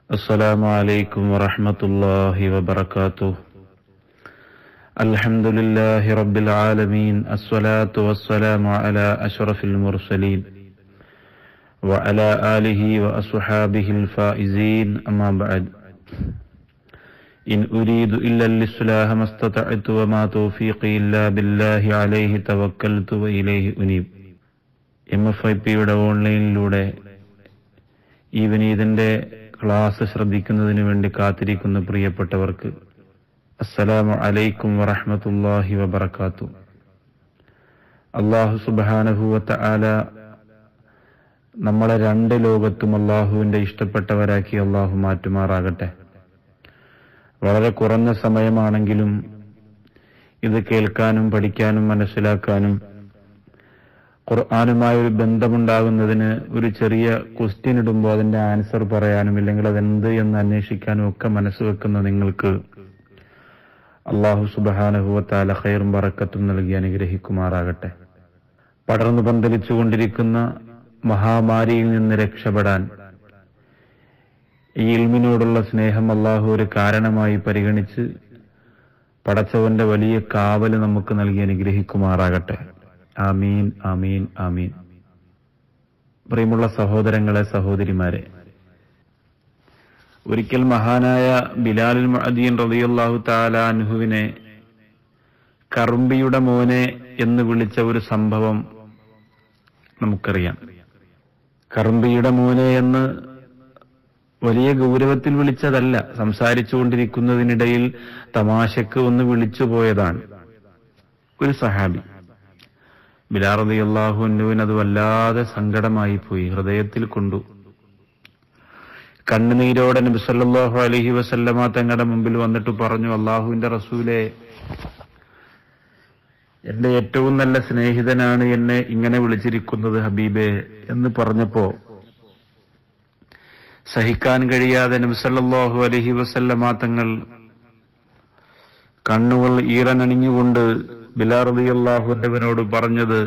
السلام عليكم ورحمة الله وبركاته الحمد لله رب العالمين الصلاة والسلام على أشرف المرسلين وعلى آله وأصحابه الفائزين أما بعد إن أريد إلا الإصلاح ما استطعت وما توفيقي إلا بالله عليه توكلت وإليه أنيب M F I പിയുടെ ഓൺലൈനിലൂടെ ഈ വിനീതന്റെ ക്ലാസ് ശ്രദ്ധിക്കുന്നതിന് വേണ്ടി കാത്തിരിക്കുന്ന പ്രിയപ്പെട്ടവർക്ക് അസ്സലാമു അലൈക്കും വറഹ്മത്തുള്ളാഹി വബറകാത്തു അള്ളാഹു സുബാനഹുവത്ത ആല നമ്മളെ രണ്ട് ലോകത്തും അള്ളാഹുവിന്റെ ഇഷ്ടപ്പെട്ടവരാക്കി അള്ളാഹു മാറ്റുമാറാകട്ടെ വളരെ കുറഞ്ഞ സമയമാണെങ്കിലും ഇത് കേൾക്കാനും പഠിക്കാനും മനസ്സിലാക്കാനും ഖുർആാനുമായി ഒരു ബന്ധമുണ്ടാകുന്നതിന് ഒരു ചെറിയ ക്വസ്റ്റ്യൻ ഇടുമ്പോൾ അതിന്റെ ആൻസർ പറയാനും ഇല്ലെങ്കിൽ അതെന്ത് എന്ന് അന്വേഷിക്കാനും ഒക്കെ മനസ്സ് വെക്കുന്ന നിങ്ങൾക്ക് അള്ളാഹു സുബാനഹുവത്താല ഖൈറും പറക്കത്തും നൽകി അനുഗ്രഹിക്കുമാറാകട്ടെ പടർന്നു പന്തലിച്ചുകൊണ്ടിരിക്കുന്ന മഹാമാരിയിൽ നിന്ന് രക്ഷപ്പെടാൻ ഈ ഇൽമിനോടുള്ള സ്നേഹം അള്ളാഹു ഒരു കാരണമായി പരിഗണിച്ച് പടച്ചവന്റെ വലിയ കാവല് നമുക്ക് നൽകി അനുഗ്രഹിക്കുമാറാകട്ടെ ആമീൻ ആമീൻ ആമീൻ പ്രിയമുള്ള സഹോദരങ്ങളെ സഹോദരിമാരെ ഒരിക്കൽ മഹാനായ ബിലാലുൽ മഅദീൻ റളിയല്ലാഹു തആല അൻഹുവിനെ കറുമ്പിയുടെ മോനെ എന്ന് വിളിച്ച ഒരു സംഭവം നമുക്കറിയാം കറുമ്പിയുടെ മോനെ എന്ന് വലിയ ഗൗരവത്തിൽ വിളിച്ചതല്ല സംസാരിച്ചുകൊണ്ടിരിക്കുന്നതിനിടയിൽ തമാശക്ക് ഒന്ന് വിളിച്ചു പോയതാണ് ഒരു സഹാബി ബിലാറതി അള്ളാഹുവിന് അത് വല്ലാതെ സങ്കടമായി പോയി ഹൃദയത്തിൽ കൊണ്ടു കണ്ണുനീരോടെ നബിസല്ലാഹു അലഹി വസല്ലമ തങ്ങളുടെ മുമ്പിൽ വന്നിട്ട് പറഞ്ഞു അള്ളാഹുവിന്റെ റസൂലെ എന്റെ ഏറ്റവും നല്ല സ്നേഹിതനാണ് എന്നെ ഇങ്ങനെ വിളിച്ചിരിക്കുന്നത് ഹബീബെ എന്ന് പറഞ്ഞപ്പോ സഹിക്കാൻ കഴിയാതെ നബിസല്ലാഹു അലഹി വസല്ലമ തങ്ങൾ കണ്ണുകൾ ഈറനണിഞ്ഞുകൊണ്ട് ബിലാറിയാഹുവിനോട് പറഞ്ഞത്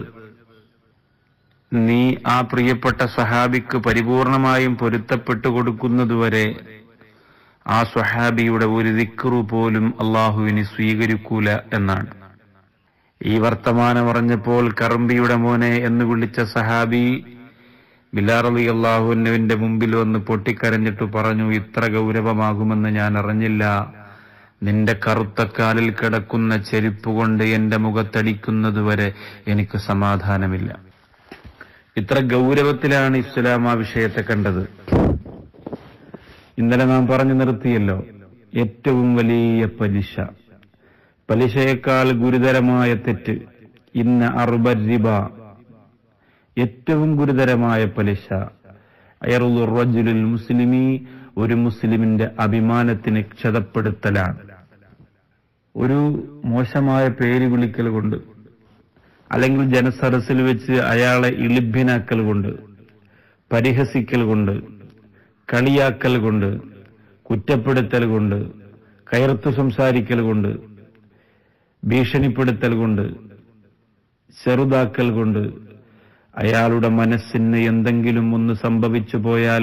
നീ ആ പ്രിയപ്പെട്ട സഹാബിക്ക് പരിപൂർണമായും പൊരുത്തപ്പെട്ടു കൊടുക്കുന്നതുവരെ ആ സ്വഹാബിയുടെ ഒരു ദിക്റു പോലും അള്ളാഹുവിന് സ്വീകരിക്കൂല എന്നാണ് ഈ വർത്തമാനം പറഞ്ഞപ്പോൾ കറമ്പിയുടെ മോനെ എന്ന് വിളിച്ച സഹാബി ബിലാറലി അള്ളാഹുവിന്റെ മുമ്പിൽ വന്ന് പൊട്ടിക്കരഞ്ഞിട്ട് പറഞ്ഞു ഇത്ര ഗൗരവമാകുമെന്ന് ഞാൻ അറിഞ്ഞില്ല നിന്റെ കറുത്ത കാലിൽ കിടക്കുന്ന ചെരുപ്പ് കൊണ്ട് എന്റെ മുഖത്തടിക്കുന്നതുവരെ എനിക്ക് സമാധാനമില്ല ഇത്ര ഗൗരവത്തിലാണ് ഇസ്ലാം ആ വിഷയത്തെ കണ്ടത് ഇന്നലെ നാം പറഞ്ഞു നിർത്തിയല്ലോ ഏറ്റവും വലിയ പലിശ പലിശയേക്കാൾ ഗുരുതരമായ തെറ്റ് ഇന്ന അർബരിബ ഏറ്റവും ഗുരുതരമായ പലിശ അയറുൽ മുസ്ലിമി ഒരു മുസ്ലിമിന്റെ അഭിമാനത്തിന് ക്ഷതപ്പെടുത്തലാണ് ഒരു മോശമായ പേര് വിളിക്കൽ കൊണ്ട് അല്ലെങ്കിൽ ജനസരസിൽ വെച്ച് അയാളെ ഇളിഭ്യനാക്കൽ കൊണ്ട് പരിഹസിക്കൽ കൊണ്ട് കളിയാക്കൽ കൊണ്ട് കുറ്റപ്പെടുത്തൽ കൊണ്ട് കയർത്തു സംസാരിക്കൽ കൊണ്ട് ഭീഷണിപ്പെടുത്തൽ കൊണ്ട് ചെറുതാക്കൽ കൊണ്ട് അയാളുടെ മനസ്സിന് എന്തെങ്കിലും ഒന്ന് സംഭവിച്ചു പോയാൽ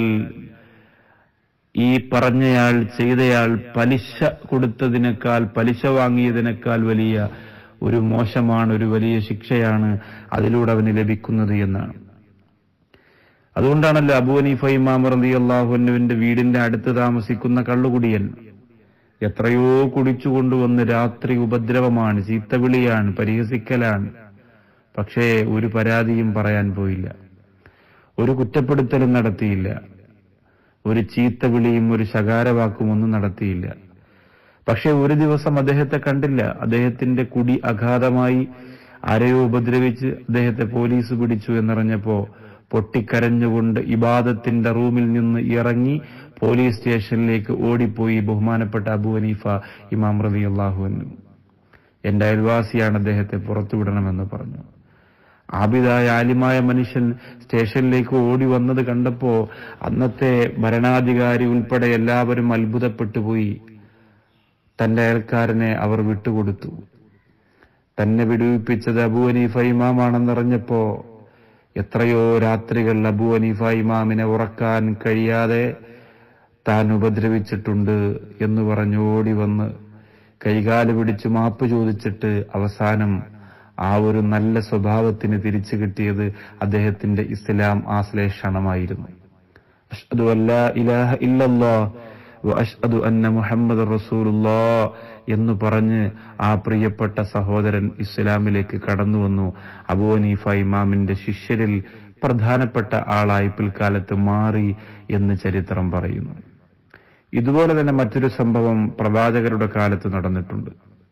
ഈ പറഞ്ഞയാൾ ചെയ്തയാൾ പലിശ കൊടുത്തതിനേക്കാൾ പലിശ വാങ്ങിയതിനേക്കാൾ വലിയ ഒരു മോശമാണ് ഒരു വലിയ ശിക്ഷയാണ് അതിലൂടെ അവന് ലഭിക്കുന്നത് എന്നാണ് അതുകൊണ്ടാണല്ലോ അബു ഹനീഫ ഇമാം റലി അള്ളാഹുനുവിന്റെ വീടിന്റെ അടുത്ത് താമസിക്കുന്ന കള്ളുകുടിയൻ എത്രയോ കുടിച്ചു കൊണ്ടുവന്ന് രാത്രി ഉപദ്രവമാണ് ചീത്തവിളിയാണ് പരിഹസിക്കലാണ് പക്ഷേ ഒരു പരാതിയും പറയാൻ പോയില്ല ഒരു കുറ്റപ്പെടുത്തലും നടത്തിയില്ല ഒരു ചീത്ത വിളിയും ഒരു ശകാരവാക്കും ഒന്നും നടത്തിയില്ല പക്ഷെ ഒരു ദിവസം അദ്ദേഹത്തെ കണ്ടില്ല അദ്ദേഹത്തിന്റെ കുടി അഗാധമായി ആരെയോ ഉപദ്രവിച്ച് അദ്ദേഹത്തെ പോലീസ് പിടിച്ചു എന്നറിഞ്ഞപ്പോ പൊട്ടിക്കരഞ്ഞുകൊണ്ട് ഇബാദത്തിന്റെ റൂമിൽ നിന്ന് ഇറങ്ങി പോലീസ് സ്റ്റേഷനിലേക്ക് ഓടിപ്പോയി ബഹുമാനപ്പെട്ട അബു ഹനീഫ ഇമാം റബി അള്ളാഹുവിനും എന്റെ അയൽവാസിയാണ് അദ്ദേഹത്തെ പുറത്തുവിടണമെന്ന് പറഞ്ഞു ആബിദായ ആലിമായ മനുഷ്യൻ സ്റ്റേഷനിലേക്ക് ഓടി വന്നത് കണ്ടപ്പോ അന്നത്തെ ഭരണാധികാരി ഉൾപ്പെടെ എല്ലാവരും അത്ഭുതപ്പെട്ടു പോയി തന്റെ അയൽക്കാരനെ അവർ വിട്ടുകൊടുത്തു തന്നെ വിടുവിപ്പിച്ചത് അബു ഹനീഫ ഇമാമാണെന്നറിഞ്ഞപ്പോ എത്രയോ രാത്രികൾ അബു ഹനീഫ ഇമാമിനെ ഉറക്കാൻ കഴിയാതെ താൻ ഉപദ്രവിച്ചിട്ടുണ്ട് എന്ന് പറഞ്ഞോടി വന്ന് കൈകാല് പിടിച്ച് മാപ്പ് ചോദിച്ചിട്ട് അവസാനം ആ ഒരു നല്ല സ്വഭാവത്തിന് തിരിച്ചു കിട്ടിയത് അദ്ദേഹത്തിന്റെ ഇസ്ലാം ആശ്ലേഷണമായിരുന്നു അഷ്ഹദു അല്ലാ ഇലാഹ ഇല്ലല്ലാ വ അഷ്ഹദു അന്ന മുഹമ്മദ് റസൂലുള്ളാ എന്ന് പറഞ്ഞ് ആ പ്രിയപ്പെട്ട സഹോദരൻ ഇസ്ലാമിലേക്ക് കടന്നു വന്നു അബൂനീഫ ഇമാമിന്റെ ശിഷ്യരിൽ പ്രധാനപ്പെട്ട ആളായി പിൽക്കാലത്ത് മാറി എന്ന് ചരിത്രം പറയുന്നു ഇതുപോലെ തന്നെ മറ്റൊരു സംഭവം പ്രവാചകരുടെ കാലത്ത് നടന്നിട്ടുണ്ട്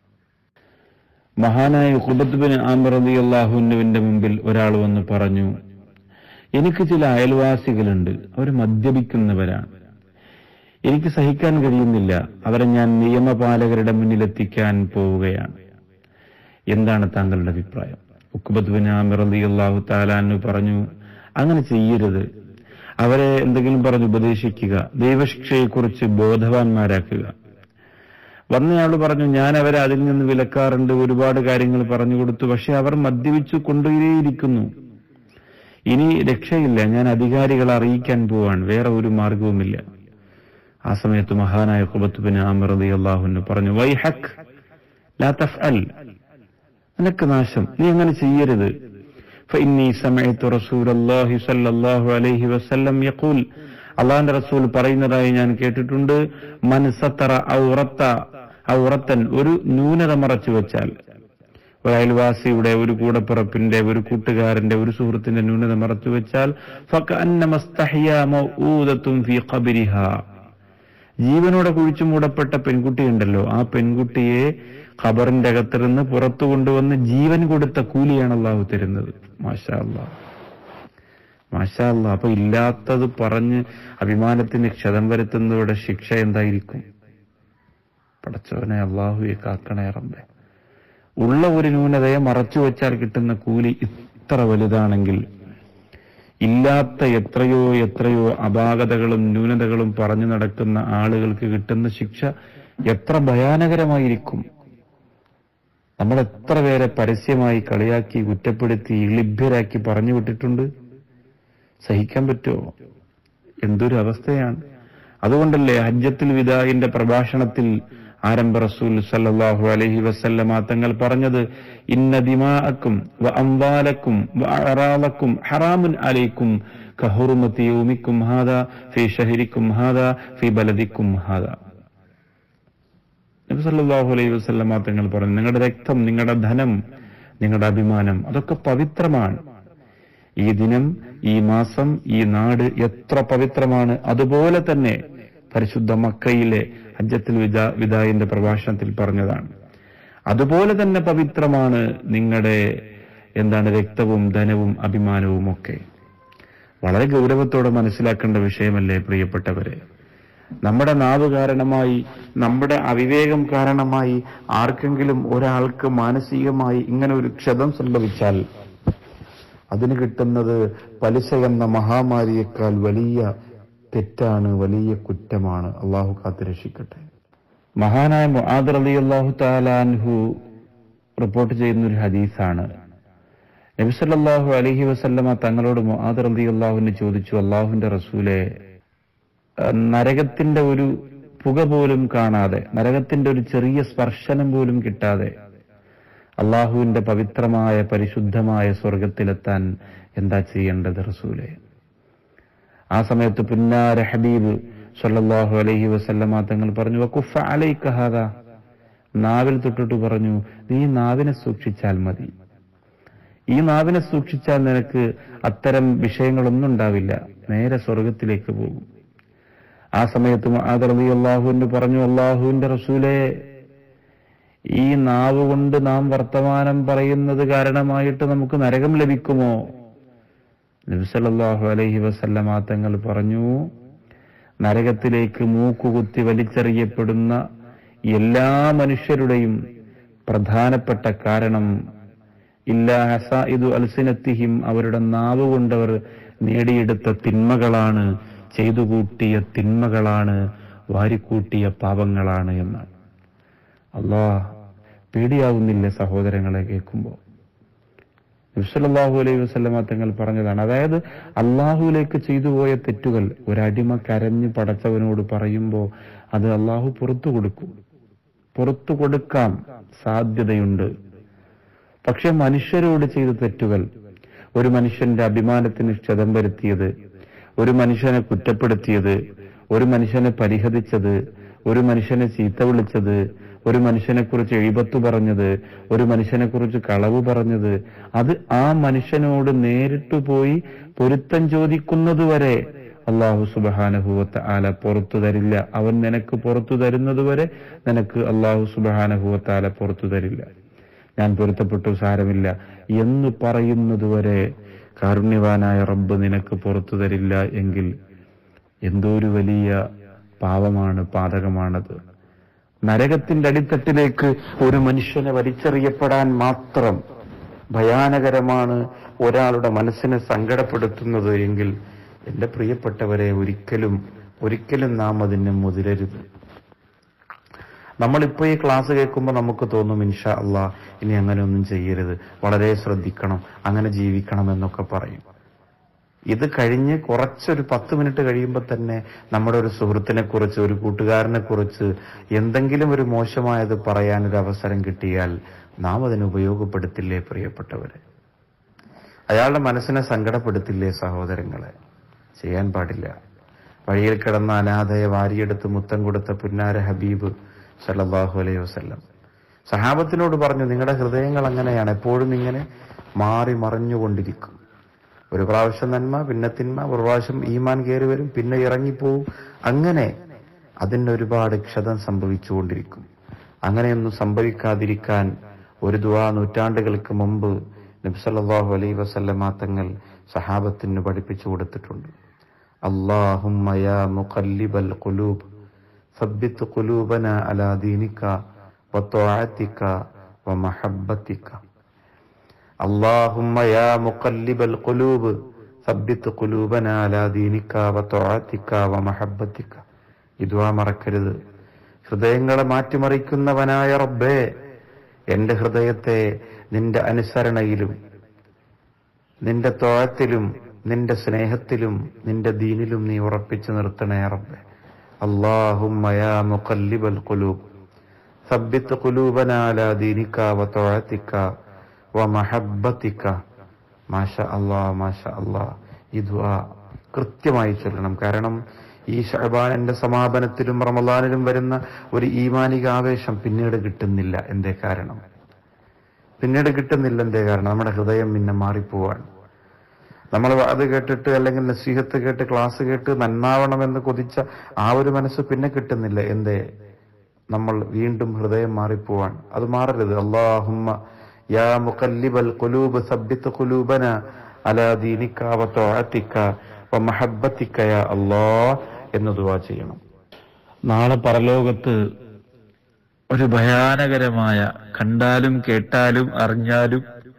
മഹാനായ ഖുബത്തുബിന് ആമർ റതി അള്ളാഹുവിന്റെ മുമ്പിൽ ഒരാൾ വന്ന് പറഞ്ഞു എനിക്ക് ചില അയൽവാസികളുണ്ട് അവർ മദ്യപിക്കുന്നവരാണ് എനിക്ക് സഹിക്കാൻ കഴിയുന്നില്ല അവരെ ഞാൻ നിയമപാലകരുടെ മുന്നിലെത്തിക്കാൻ പോവുകയാണ് എന്താണ് താങ്കളുടെ അഭിപ്രായം ഉക്കുബത്തുബിൻ ആമർ റതി അള്ളാഹു താലാന്ന് പറഞ്ഞു അങ്ങനെ ചെയ്യരുത് അവരെ എന്തെങ്കിലും പറഞ്ഞ് ഉപദേശിക്കുക ദൈവശിക്ഷയെക്കുറിച്ച് ബോധവാന്മാരാക്കുക വന്നയാൾ പറഞ്ഞു ഞാൻ അവരെ അതിൽ നിന്ന് വിലക്കാറുണ്ട് ഒരുപാട് കാര്യങ്ങൾ പറഞ്ഞു കൊടുത്തു പക്ഷെ അവർ മദ്യപിച്ചു കൊണ്ടുപോയിരിക്കുന്നു ഇനി രക്ഷയില്ല ഞാൻ അധികാരികളെ അറിയിക്കാൻ പോവാൻ വേറെ ഒരു മാർഗവുമില്ല ആ സമയത്ത് മഹാനായ കുബത്തുബിന് ആമറതി അള്ളാഹുന് പറഞ്ഞു വൈ ഹക്ക് ലാ തഫ്അൽ നിനക്ക് നാശം നീ അങ്ങനെ ചെയ്യരുത് فإني سمعت رسول الله صلى الله عليه وسلم يقول അള്ളാന്റെ റസൂൽ പറയുന്നതായി ഞാൻ കേട്ടിട്ടുണ്ട് മനസ്സത്തറ ഔറത്ത ഔറത്തൻ ഒരു ന്യൂനത മറച്ചു വെച്ചാൽ ഒരു അയൽവാസിയുടെ ഒരു കൂടപ്പിറപ്പിന്റെ ഒരു കൂട്ടുകാരന്റെ ഒരു സുഹൃത്തിന്റെ ന്യൂനത മറച്ചു വെച്ചാൽ ജീവനോടെ കുഴിച്ചു മൂടപ്പെട്ട പെൺകുട്ടിയുണ്ടല്ലോ ആ പെൺകുട്ടിയെ ഖബറിന്റെ അകത്തിരുന്ന് പുറത്തു കൊണ്ടുവന്ന് ജീവൻ കൊടുത്ത കൂലിയാണ് അള്ളാഹു തരുന്നത് മാഷാ അള്ളാഹ് മാഷാ അള്ളാഹ് അപ്പൊ ഇല്ലാത്തത് പറഞ്ഞ് അഭിമാനത്തിന് ക്ഷതം വരുത്തുന്നവരുടെ ശിക്ഷ എന്തായിരിക്കും പടച്ചവനെ അള്ളാഹുയെ കാക്കണേ റബ്ബെ ഉള്ള ഒരു ന്യൂനതയെ മറച്ചു വെച്ചാൽ കിട്ടുന്ന കൂലി ഇത്ര വലുതാണെങ്കിൽ ഇല്ലാത്ത എത്രയോ എത്രയോ അപാകതകളും ന്യൂനതകളും പറഞ്ഞു നടക്കുന്ന ആളുകൾക്ക് കിട്ടുന്ന ശിക്ഷ എത്ര ഭയാനകരമായിരിക്കും നമ്മൾ എത്ര പേരെ പരസ്യമായി കളിയാക്കി കുറ്റപ്പെടുത്തി ലഭ്യരാക്കി പറഞ്ഞു വിട്ടിട്ടുണ്ട് സഹിക്കാൻ പറ്റുമോ എന്തൊരു അവസ്ഥയാണ് അതുകൊണ്ടല്ലേ ഹജ്ജത്തുൽ വിദായിന്റെ പ്രഭാഷണത്തിൽ ആരംഭ റസൂൽ സല്ലല്ലാഹു അലൈഹി വസല്ലമ തങ്ങൾ പറഞ്ഞത് ഇന്ന ദിമാഅക്കും വ അംവാലക്കും വ അറാലക്കും ഹറാമുൻ അലൈക്കും കഹുറുമത്തി യൗമിക്കും ഹാദാ ഫീ ഷഹരിക്കും ഹാദാ ഫീ ബലദിക്കും ഹാദാ നബി സല്ലല്ലാഹു അലൈഹി വസല്ലമ തങ്ങൾ പറഞ്ഞു നിങ്ങളുടെ രക്തം നിങ്ങളുടെ ധനം നിങ്ങളുടെ അഭിമാനം അതൊക്കെ പവിത്രമാണ് ഈ ദിനം ഈ മാസം ഈ നാട് എത്ര പവിത്രമാണ് അതുപോലെ തന്നെ പരിശുദ്ധ മക്കയിലെ ഹജ്ജത്തിൽ വിദാ വിദായിന്റെ പ്രഭാഷണത്തിൽ പറഞ്ഞതാണ് അതുപോലെ തന്നെ പവിത്രമാണ് നിങ്ങളുടെ എന്താണ് രക്തവും ധനവും അഭിമാനവും ഒക്കെ വളരെ ഗൗരവത്തോടെ മനസ്സിലാക്കേണ്ട വിഷയമല്ലേ പ്രിയപ്പെട്ടവരെ നമ്മുടെ നാവ് കാരണമായി നമ്മുടെ അവിവേകം കാരണമായി ആർക്കെങ്കിലും ഒരാൾക്ക് മാനസികമായി ഇങ്ങനെ ഒരു ക്ഷതം സംഭവിച്ചാൽ അതിന് കിട്ടുന്നത് പലിശ എന്ന മഹാമാരിയേക്കാൾ വലിയ തെറ്റാണ് വലിയ കുറ്റമാണ് അള്ളാഹു കാത്തുരക്ഷിക്കട്ടെ മഹാനായ മുആദ് അലി അള്ളാഹു താലാൻഹു റിപ്പോർട്ട് ചെയ്യുന്ന ഒരു ഹദീസാണ് നബിസല്ലാഹു അലഹി വസല്ലമ തങ്ങളോട് മുആദ് അലി അള്ളാഹുവിന് ചോദിച്ചു അള്ളാഹുവിന്റെ റസൂലെ അഹ് നരകത്തിന്റെ ഒരു പുക പോലും കാണാതെ നരകത്തിന്റെ ഒരു ചെറിയ സ്പർശനം പോലും കിട്ടാതെ അള്ളാഹുവിന്റെ പവിത്രമായ പരിശുദ്ധമായ സ്വർഗത്തിലെത്താൻ എന്താ ചെയ്യേണ്ടത് റസൂലെ ആ സമയത്ത് പുന്നാര ഹബീബ് സല്ലല്ലാഹു അലൈഹി വസല്ലമ തങ്ങൾ പറഞ്ഞു വക്കുഫ അലൈക ഹാദാ നാവിൽ തൊട്ടിട്ട് പറഞ്ഞു നീ നാവിനെ സൂക്ഷിച്ചാൽ മതി ഈ നാവിനെ സൂക്ഷിച്ചാൽ നിനക്ക് അത്തരം വിഷയങ്ങളൊന്നും ഉണ്ടാവില്ല നേരെ സ്വർഗത്തിലേക്ക് പോകും ആ സമയത്ത് ആദർവി അള്ളാഹുവിന് പറഞ്ഞു അള്ളാഹുവിന്റെ റസൂലെ ഈ നാവ് കൊണ്ട് നാം വർത്തമാനം പറയുന്നത് കാരണമായിട്ട് നമുക്ക് നരകം ലഭിക്കുമോ നബിസല്ലാഹു അലൈഹി വസല്ലമ തങ്ങൾ പറഞ്ഞു നരകത്തിലേക്ക് മൂക്കുകുത്തി വലിച്ചെറിയപ്പെടുന്ന എല്ലാ മനുഷ്യരുടെയും പ്രധാനപ്പെട്ട കാരണം ഇല്ലാ ഹസായിദു അൽസിനത്തിഹിം അവരുടെ നാവ് കൊണ്ടവർ നേടിയെടുത്ത തിന്മകളാണ് ചെയ്തു കൂട്ടിയ തിന്മകളാണ് വാരിക്കൂട്ടിയ പാപങ്ങളാണ് എന്നാണ് അള്ളാ പേടിയാവുന്നില്ല സഹോദരങ്ങളെ കേൾക്കുമ്പോൾ നബ്സല്ലാഹു അലൈഹി വസ്ലമ തങ്ങൾ പറഞ്ഞതാണ് അതായത് അള്ളാഹുവിലേക്ക് ചെയ്തു പോയ തെറ്റുകൾ ഒരടിമ കരഞ്ഞ് പടച്ചവനോട് പറയുമ്പോൾ അത് അള്ളാഹു പുറത്തു കൊടുക്കും പുറത്തു കൊടുക്കാം സാധ്യതയുണ്ട് പക്ഷെ മനുഷ്യരോട് ചെയ്ത തെറ്റുകൾ ഒരു മനുഷ്യന്റെ അഭിമാനത്തിന് ക്ഷതം വരുത്തിയത് ഒരു മനുഷ്യനെ കുറ്റപ്പെടുത്തിയത് ഒരു മനുഷ്യനെ പരിഹരിച്ചത് ഒരു മനുഷ്യനെ ചീത്ത വിളിച്ചത് ഒരു മനുഷ്യനെ കുറിച്ച് എഴുപത്തു പറഞ്ഞത് ഒരു മനുഷ്യനെ കുറിച്ച് കളവ് പറഞ്ഞത് അത് ആ മനുഷ്യനോട് നേരിട്ട് പോയി പൊരുത്തം ചോദിക്കുന്നതുവരെ അള്ളാഹു സുബഹാനഹുവത്ത് ആല പുറത്തു തരില്ല അവൻ നിനക്ക് പുറത്തു തരുന്നതുവരെ നിനക്ക് അള്ളാഹു സുബഹാനഹുവത്ത് ആല പുറത്തു തരില്ല ഞാൻ പൊരുത്തപ്പെട്ടു സാരമില്ല എന്ന് പറയുന്നതുവരെ കാരുണ്യവാനായ റബ്ബ് നിനക്ക് പുറത്തു തരില്ല എങ്കിൽ എന്തോ ഒരു വലിയ പാവമാണ് പാതകമാണത് നരകത്തിന്റെ അടിത്തട്ടിലേക്ക് ഒരു മനുഷ്യനെ വലിച്ചെറിയപ്പെടാൻ മാത്രം ഭയാനകരമാണ് ഒരാളുടെ മനസ്സിനെ സങ്കടപ്പെടുത്തുന്നത് എങ്കിൽ എന്റെ പ്രിയപ്പെട്ടവരെ ഒരിക്കലും ഒരിക്കലും നാം അതിനെ മുതിരരുത് നമ്മളിപ്പോ ഈ ക്ലാസ് കേൾക്കുമ്പോൾ നമുക്ക് തോന്നും ഇൻഷാ അള്ളാ ഇനി അങ്ങനെ ഒന്നും ചെയ്യരുത് വളരെ ശ്രദ്ധിക്കണം അങ്ങനെ ജീവിക്കണം എന്നൊക്കെ പറയും ഇത് കഴിഞ്ഞ് കുറച്ചൊരു പത്ത് മിനിറ്റ് കഴിയുമ്പോൾ തന്നെ നമ്മുടെ ഒരു സുഹൃത്തിനെ കുറിച്ച് ഒരു കൂട്ടുകാരനെ കുറിച്ച് എന്തെങ്കിലും ഒരു മോശമായത് പറയാനൊരു അവസരം കിട്ടിയാൽ നാം അതിനെ ഉപയോഗപ്പെടുത്തില്ലേ പ്രിയപ്പെട്ടവരെ അയാളുടെ മനസ്സിനെ സങ്കടപ്പെടുത്തില്ലേ സഹോദരങ്ങളെ ചെയ്യാൻ പാടില്ല വഴിയിൽ കിടന്ന അനാഥയെ വാരിയെടുത്ത് മുത്തം കൊടുത്ത പുന്നാര ഹബീബ് സല്ലല്ലാഹു അലൈഹി വസല്ലം സഹാബത്തിനോട് പറഞ്ഞു നിങ്ങളുടെ ഹൃദയങ്ങൾ അങ്ങനെയാണ് എപ്പോഴും ഇങ്ങനെ മാറി മറിഞ്ഞുകൊണ്ടിരിക്കും ഒരു പ്രാവശ്യം നന്മ പിന്നെ തിന്മ ഒരു പ്രാവശ്യം ഈമാൻ കയറി വരും പിന്നെ ഇറങ്ങിപ്പോവും അങ്ങനെ അതിന് ഒരുപാട് ക്ഷതം സംഭവിച്ചുകൊണ്ടിരിക്കും അങ്ങനെയൊന്നും സംഭവിക്കാതിരിക്കാൻ ഒരു ദുവാ നൂറ്റാണ്ടുകൾക്ക് മുമ്പ് നബ്സല്ലാഹു അലൈ വസല്ലമ തങ്ങൾ സഹാബത്തിന് പഠിപ്പിച്ചു കൊടുത്തിട്ടുണ്ട് അള്ളാഹുമ്മ യാ മുഖല്ലിബൽ ഖുലൂബ് ثبت قلوبنا على دينك وطاعتك ومحبتك اللهم يا مقلب القلوب ثبت قلوبنا على دينك وطاعتك ومحبتك ഇതുവാ മറക്കരുത് ഹൃദയങ്ങളെ മാറ്റിമറിക്കുന്നവനായ റബ്ബേ എന്റെ ഹൃദയത്തെ നിന്റെ അനുസരണയിലും നിന്റെ തോഴത്തിലും നിന്റെ സ്നേഹത്തിലും നിന്റെ ദീനിലും നീ ഉറപ്പിച്ചു നിർത്തണേ റബ്ബേ اللهم يا مقلب القلوب ثبت قلوبنا على دينك وطاعتك ومحبتك ما شاء الله ما شاء الله ഈ ദുആ കൃത്യമായി ചൊല്ലണം കാരണം ഈ ഷഹബാനിന്റെ സമാപനത്തിലും റമദാനിലും വരുന്ന ഒരു ഈമാനിക ആവേശം പിന്നീട് കിട്ടുന്നില്ല എന്തേ കാരണം പിന്നീട് കിട്ടുന്നില്ല എന്തേ കാരണം നമ്മുടെ ഹൃദയം പിന്നെ മാറിപ്പോവാണ് നമ്മൾ അത് കേട്ടിട്ട് അല്ലെങ്കിൽ നസീഹത്ത് കേട്ട് ക്ലാസ് കേട്ട് നന്നാവണമെന്ന് കൊതിച്ച ആ ഒരു മനസ്സ് പിന്നെ കിട്ടുന്നില്ല എന്തേ നമ്മൾ വീണ്ടും ഹൃദയം മാറിപ്പോവാൻ അത് മാറരുത് അള്ളാഹുമ്മ യാ മുഖല്ലിബൽ ഖുലൂബ് സബ്ബിത്ത് ഖുലൂബന അലാ ദീനിക വ തഅതിക വ മഹബ്ബതിക യാ അല്ലാഹ് എന്ന് ദുആ ചെയ്യണം നാളെ പരലോകത്ത് ഒരു ഭയാനകരമായ കണ്ടാലും കേട്ടാലും അറിഞ്ഞാലും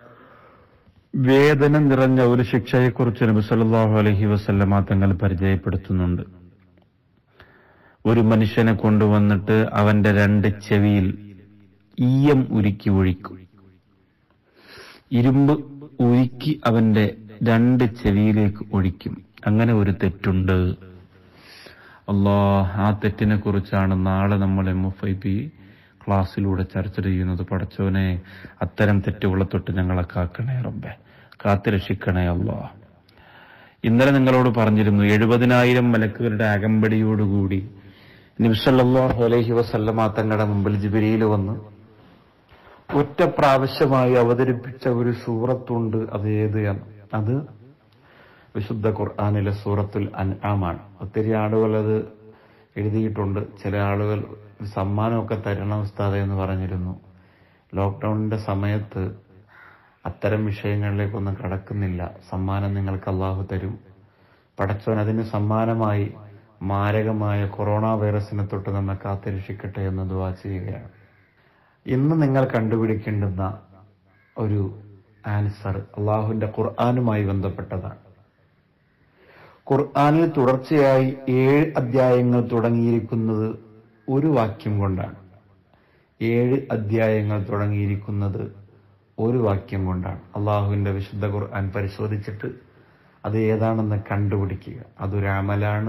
വേദന നിറഞ്ഞ ഒരു ശിക്ഷയെക്കുറിച്ച് നബി സല്ലല്ലാഹു അലൈഹി വസല്ലമ തങ്ങൾ പരിചയപ്പെടുത്തുന്നുണ്ട് ഒരു മനുഷ്യനെ കൊണ്ടുവന്നിട്ട് അവന്റെ രണ്ട് ചെവിയിൽ ഈയം ഉരുക്കി ഒഴിക്കും ഇരുമ്പ് ഉരുക്കി അവന്റെ രണ്ട് ചെവിയിലേക്ക് ഒഴിക്കും അങ്ങനെ ഒരു തെറ്റുണ്ട് അള്ളാ ആ തെറ്റിനെ കുറിച്ചാണ് നാളെ നമ്മൾ എം എഫ് ഐ പി ക്ലാസ്സിലൂടെ ചർച്ച ചെയ്യുന്നത് പടച്ചോനെ അത്തരം തെറ്റുകളെ തൊട്ട് ഞങ്ങളെ കാക്കണേ റബ്ബെ കാത്തുരക്ഷിക്കണേ അള്ളാ ഇന്നലെ നിങ്ങളോട് പറഞ്ഞിരുന്നു എഴുപതിനായിരം മലക്കുകളുടെ അകമ്പടിയോടുകൂടി നിബ്സല്ലാഹു അലൈഹി വസല്ലമ തങ്ങളുടെ മുമ്പിൽ ജിബിരിയിൽ വന്ന് ഒറ്റ പ്രാവശ്യമായി അവതരിപ്പിച്ച ഒരു സൂറത്തുണ്ട് അത് ഏത് എന്ന് അത് വിശുദ്ധ ഖുർആാനിലെ സൂറത്തുൽ അൻആമാണ് ഒത്തിരി ആളുകൾ അത് എഴുതിയിട്ടുണ്ട് ചില ആളുകൾ സമ്മാനമൊക്കെ തരണം ഉസ്താദെ എന്ന് പറഞ്ഞിരുന്നു ലോക്ക്ഡൌണിന്റെ സമയത്ത് അത്തരം വിഷയങ്ങളിലേക്കൊന്നും കടക്കുന്നില്ല സമ്മാനം നിങ്ങൾക്ക് അള്ളാഹു തരും പടച്ചോൻ അതിന് സമ്മാനമായി മാരകമായ കൊറോണ വൈറസിനെ തൊട്ട് നമ്മെ കാത്തിരക്ഷിക്കട്ടെ എന്ന് ദുവാ ചെയ്യുകയാണ് ഇന്ന് നിങ്ങൾ കണ്ടുപിടിക്കേണ്ടുന്ന ഒരു ആൻസർ അള്ളാഹുവിന്റെ ഖുർആാനുമായി ബന്ധപ്പെട്ടതാണ് ഖുർആാനിൽ തുടർച്ചയായി ഏഴ് അധ്യായങ്ങൾ തുടങ്ങിയിരിക്കുന്നത് ഒരു വാക്യം കൊണ്ടാണ് ഏഴ് അധ്യായങ്ങൾ തുടങ്ങിയിരിക്കുന്നത് ഒരു വാക്യം കൊണ്ടാണ് അള്ളാഹുവിന്റെ വിശുദ്ധ ഖുർആൻ പരിശോധിച്ചിട്ട് അത് ഏതാണെന്ന് കണ്ടുപിടിക്കുക അതൊരു അമലാണ്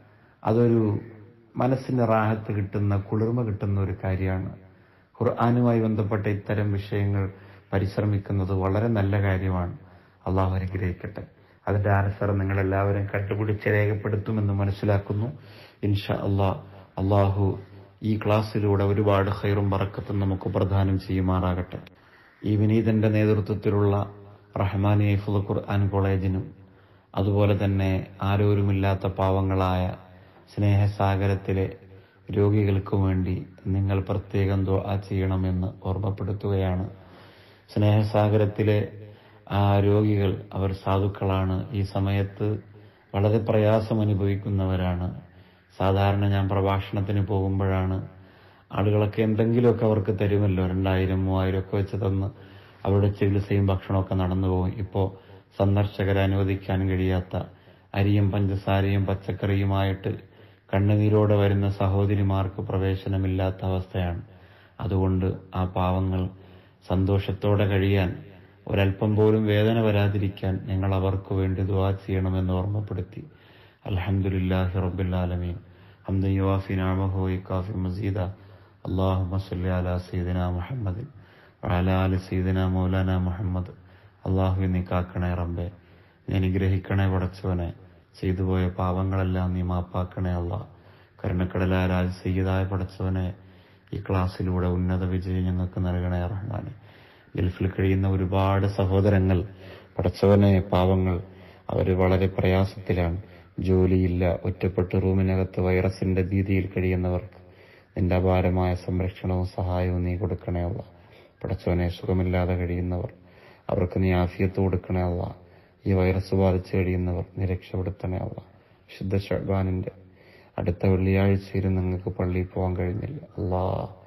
അതൊരു മനസ്സിന് റാഹത്ത് കിട്ടുന്ന കുളിർമ കിട്ടുന്ന ഒരു കാര്യമാണ് ഖുർആാനുമായി ബന്ധപ്പെട്ട ഇത്തരം വിഷയങ്ങൾ പരിശ്രമിക്കുന്നത് വളരെ നല്ല കാര്യമാണ് അള്ളാഹു അനുഗ്രഹിക്കട്ടെ അതിന്റെ ആൻസർ നിങ്ങൾ എല്ലാവരും കണ്ടുപിടിച്ച് രേഖപ്പെടുത്തുമെന്ന് മനസ്സിലാക്കുന്നു ഇൻഷാ അള്ളാഹ് അള്ളാഹു ഈ ക്ലാസ്സിലൂടെ ഒരുപാട് ഹൈറും പറക്കത്തും നമുക്ക് പ്രദാനം ചെയ്യുമാറാകട്ടെ ഈ വിനീതന്റെ നേതൃത്വത്തിലുള്ള റഹ്മാനി ഹൈഫുൽ ഖുർആൻ കോളേജിനും അതുപോലെ തന്നെ ആരോരുമില്ലാത്ത പാവങ്ങളായ സ്നേഹസാഗരത്തിലെ രോഗികൾക്കും വേണ്ടി നിങ്ങൾ പ്രത്യേകം ദുആ ചെയ്യണമെന്ന് ഓർമ്മപ്പെടുത്തുകയാണ് സ്നേഹസാഗരത്തിലെ ആ രോഗികൾ അവർ സാധുക്കളാണ് ഈ സമയത്ത് വളരെ പ്രയാസം അനുഭവിക്കുന്നവരാണ് സാധാരണ ഞാൻ പ്രഭാഷണത്തിന് പോകുമ്പോഴാണ് ആളുകളൊക്കെ എന്തെങ്കിലുമൊക്കെ അവർക്ക് തരുമല്ലോ രണ്ടായിരം മൂവായിരം ഒക്കെ വെച്ച് തന്ന് അവരുടെ ചികിത്സയും ഭക്ഷണമൊക്കെ നടന്നു പോകും ഇപ്പോൾ സന്ദർശകരെ അനുവദിക്കാൻ കഴിയാത്ത അരിയും പഞ്ചസാരയും പച്ചക്കറിയുമായിട്ട് കണ്ണുനീരോടെ വരുന്ന സഹോദരിമാർക്ക് പ്രവേശനമില്ലാത്ത അവസ്ഥയാണ് അതുകൊണ്ട് ആ പാവങ്ങൾ സന്തോഷത്തോടെ കഴിയാൻ ഒരല്പം പോലും വേദന വരാതിരിക്കാൻ ഞങ്ങൾ അവർക്ക് വേണ്ടി ദുആ ചെയ്യണമെന്ന് ഓർമ്മപ്പെടുത്തി അൽഹംദുലില്ലാഹി റബ്ബിൽ ആലമീൻ ഹംദൻ യുവാഫി നഅമഹു വയകാഫി മസീദ اللهم صل على سيدنا محمد وعلى آل سيدنا മൗലാന മുഹമ്മദ് അള്ളാഹു നീ കാക്കണേ റബ്ബേ നീ അനുഗ്രഹിക്കണേ പടച്ചവനെ ചെയ്തുപോയ പാവങ്ങളെല്ലാം നീ മാപ്പാക്കണേ അല്ല കരുണക്കടലാരാൽ സയ്യിദായ പടച്ചവനെ ഈ ക്ലാസ്സിലൂടെ ഉന്നത വിജയം ഞങ്ങൾക്ക് നൽകണേ റഹ്മാനെ ഗൾഫിൽ കഴിയുന്ന ഒരുപാട് സഹോദരങ്ങൾ പടച്ചവനെ പാവങ്ങൾ അവർ വളരെ പ്രയാസത്തിലാണ് ജോലിയില്ല ഒറ്റപ്പെട്ട് റൂമിനകത്ത് വൈറസിന്റെ ഭീതിയിൽ കഴിയുന്നവർക്ക് നിന്റെ അപാരമായ സംരക്ഷണവും സഹായവും നീ കൊടുക്കണേ അല്ല പടച്ചവനെ സുഖമില്ലാതെ കഴിയുന്നവർ അവർക്ക് നീ ആഫിയത്ത് കൊടുക്കണേ അല്ല ഈ വൈറസ് ബാധിച്ച് കഴിയുന്നവർ നീ രക്ഷപ്പെടുത്തണേ അല്ല ശുദ്ധ ഷഹബാനിന്റെ അടുത്ത വെള്ളിയാഴ്ചയിൽ നിങ്ങൾക്ക് പള്ളിയിൽ പോകാൻ കഴിഞ്ഞില്ല അല്ലാ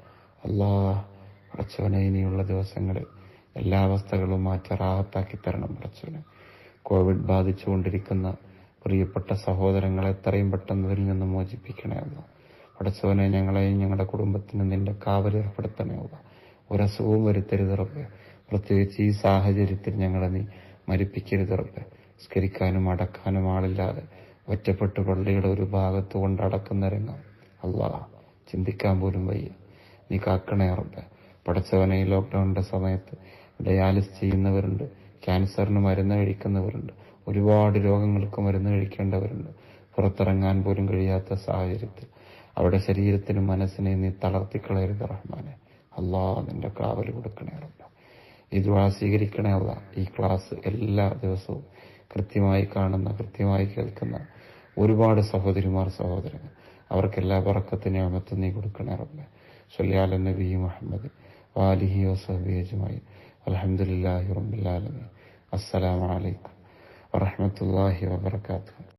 അല്ലാ പടച്ചവനെ ഇനിയുള്ള ദിവസങ്ങളിൽ എല്ലാ അവസ്ഥകളും മാറ്റി റാഹത്താക്കി തരണം പടച്ചവനെ കോവിഡ് ബാധിച്ചുകൊണ്ടിരിക്കുന്ന പ്രിയപ്പെട്ട സഹോദരങ്ങളെ എത്രയും പെട്ടെന്ന് ഇതിൽ നിന്ന് മോചിപ്പിക്കണേ അല്ല പടച്ചവനെ ഞങ്ങളെയും ഞങ്ങളുടെ കുടുംബത്തിനും നിന്റെ കാവൽ ഏർപ്പെടുത്തണേ അല്ല ഒരസുഖവും വരുത്തരുത് റബ്ബെ പ്രത്യേകിച്ച് ഈ സാഹചര്യത്തിൽ ഞങ്ങളെ നീ മരിപ്പിക്കരുത് റബ്ബെ സ്കരിക്കാനും അടക്കാനും ആളില്ലാതെ ഒറ്റപ്പെട്ട് പള്ളിയുടെ ഒരു ഭാഗത്ത് കൊണ്ട് അടക്കുന്ന രംഗം അല്ലാ ചിന്തിക്കാൻ പോലും വയ്യ നീ കാക്കണേ റബ്ബെ പടച്ചവനെ ഈ ലോക്ക്ഡൌണിന്റെ സമയത്ത് ഡയാലിസ് ചെയ്യുന്നവരുണ്ട് ക്യാൻസറിന് മരുന്ന് കഴിക്കുന്നവരുണ്ട് ഒരുപാട് രോഗങ്ങൾക്ക് മരുന്ന് കഴിക്കേണ്ടവരുണ്ട് പുറത്തിറങ്ങാൻ പോലും കഴിയാത്ത സാഹചര്യത്തിൽ അവരുടെ ശരീരത്തിനും മനസ്സിനെയും നീ തളർത്തിക്കളയരുത് റഹ്മാനെ അല്ലാ നിന്റെ കാവൽ കൊടുക്കണേ റബ്ബ ഈ ദുആ സ്വീകരിക്കണേ അല്ല ഈ ക്ലാസ് എല്ലാ ദിവസവും കൃത്യമായി കാണുന്ന കൃത്യമായി കേൾക്കുന്ന ഒരുപാട് സഹോദരിമാർ സഹോദരങ്ങൾ അവർക്കെല്ലാ പറക്കത്തിനും അമത്തും നീ കൊടുക്കണേ റബ്ബെ സൊല്ലിയാല നബി മുഹമ്മദ് വാലിഹി വസഹബി അജ്മായി അലഹമുല്ലാഹി റബ്ബിൽ ആലമീൻ അസ്സലാമു അലൈക്കും വറഹ്മത്തുള്ളാഹി വബറകാതുഹു